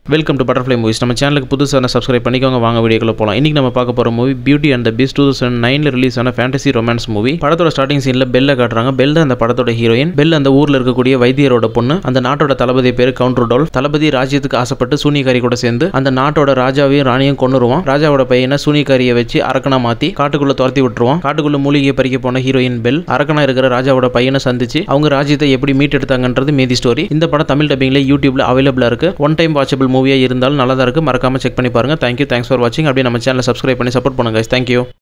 welcome to butterfly movies நம்ம சேனலுக்கு புதுசான சப்ஸ்கிரைப் பண்ணிக்கோங்க வாங்க வீடியோக்குள்ள போகலாம் இன்னைக்கு நம்ம பார்க்க போகிற movie beauty and the beast two thousand நைனில் ரிலீஸ் ஆன ஃபேண்டசி ரொமான்ஸ் மூவி படத்தோட ஸ்டார்டிங் சீனில் பெல்ல காட்டுறாங்க பெல் தான் அந்த படத்தோட ஹீரோயின் பெல் அந்த ஊரில் இருக்கக்கூடிய வைத்தியரோட பொண்ணு அந்த நாட்டோட தளபதி பேர் கவுண்டர் டோல் தளபதி ராஜ்யத்துக்கு ஆசைப்பட்டு சூனிகாரி கூட சேர்ந்து அந்த நாட்டோட ராஜாவையும் ராணியும் கொண்டுருவான் ராஜாவோட பையனை சூனிகாரியை வச்சு அரக்கனா மாற்றி காட்டுக்குள்ள துரத்தி விட்டுருவான் காட்டுக்குள்ள மூலிகையை பறிக்க போன ஹீரோயின் பெல் அரக்கனா இருக்கிற ராஜாவோட பையனை சந்திச்சு அவங்க ராஜ்யத்தை எப்படி மீட்டெடுத்தாங்கன்றது மீதி ஸ்டோரி இந்த படம் தமிழ் டப்பிங்ல யூடியூப்ல அவைலபிளா இருக்கு ஒன் டைம் வாட்சபிள் மூவியா இருந்தாலும் நல்லா தான் இருக்கு மறக்காம செக் பண்ணி பாருங்க தேங்க்யூ தேங்க்ஸ் ஃபார் வாட்சிங் அப்படியே நம்ம சேனலை சப்ஸ்கிரைப் பண்ணி சப்போர்ட் பண்ணுங்க தேங்க்யூ